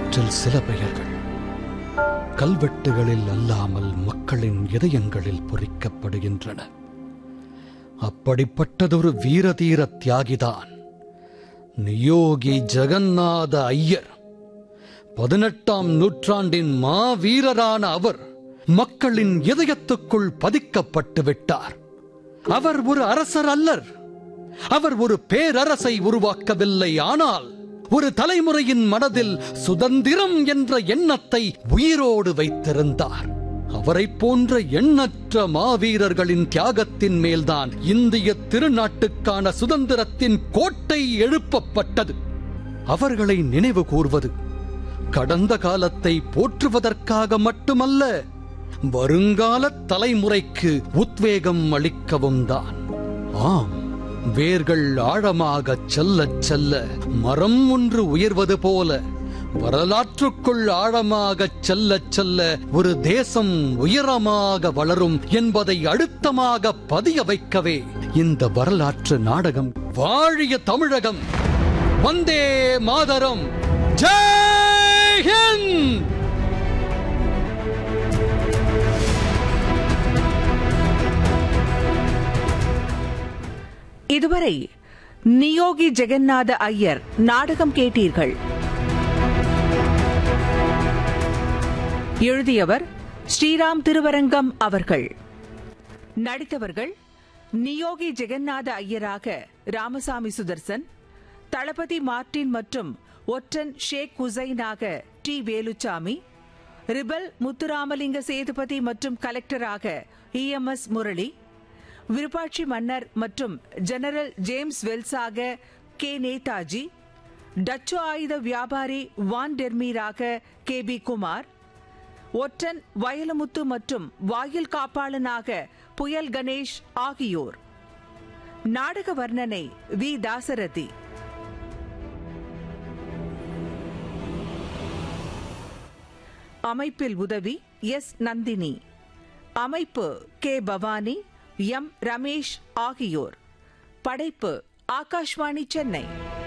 அவற்றில் சில பெயர்கள் கல்வெட்டுகளில் அல்லாமல் மக்களின் இதயங்களில் பொறிக்கப்படுகின்றன அப்படிப்பட்டதொரு வீரதீர தியாகிதான் நியோகி ஜெகநாத ஐயர் பதினெட்டாம் நூற்றாண்டின் மாவீரரான அவர் மக்களின் இதயத்துக்குள் பதிக்கப்பட்டு விட்டார் அவர் ஒரு அரசர் அல்லர் அவர் ஒரு பேரரசை உருவாக்கவில்லை ஆனால் ஒரு தலைமுறையின் மனதில் சுதந்திரம் என்ற எண்ணத்தை உயிரோடு வைத்திருந்தார் அவரைப் போன்ற எண்ணற்ற மாவீரர்களின் தியாகத்தின் மேல்தான் இந்திய திருநாட்டுக்கான சுதந்திரத்தின் கோட்டை எழுப்பப்பட்டது அவர்களை நினைவு கூர்வது கடந்த காலத்தை போற்றுவதற்காக மட்டுமல்ல வருங்கால தலைமுறைக்கு உத்வேகம் அளிக்கவும் தான் ஆம் வேர்கள் ஆழமாகச் செல்லச் செல்ல மரம் ஒன்று உயர்வது போல வரலாற்றுக்குள் ஆழமாகச் செல்லச் செல்ல ஒரு தேசம் உயரமாக வளரும் என்பதை அழுத்தமாக பதிய வைக்கவே இந்த வரலாற்று நாடகம் வாழிய தமிழகம் வந்தே மாதரம் ஜெய் ஹிந்த் இதுவரை நியோகி ஜெகநாத ஐயர் நாடகம் கேட்டீர்கள் எழுதியவர் ஸ்ரீராம் திருவரங்கம் அவர்கள் நடித்தவர்கள் நியோகி ஜெகநாத ஐயராக ராமசாமி சுதர்சன் தளபதி மார்டின் மற்றும் ஒற்றன் ஷேக் ஹுசைனாக டி வேலுச்சாமி ரிபல் முத்துராமலிங்க சேதுபதி மற்றும் கலெக்டராக இஎம்எஸ் முரளி விருப்பாட்சி மன்னர் மற்றும் ஜெனரல் ஜேம்ஸ் வெல்ஸாக கே நேதாஜி டச்சு ஆயுத வியாபாரி வான் டெர்மீராக கே பி குமார் ஒற்றன் வயலமுத்து மற்றும் வாயில் காப்பாளனாக புயல் கணேஷ் ஆகியோர் நாடக வர்ணனை வி தாசரதி அமைப்பில் உதவி எஸ் நந்தினி அமைப்பு கே பவானி எம் ரமேஷ் ஆகியோர் படைப்பு ஆகாஷ்வாணி சென்னை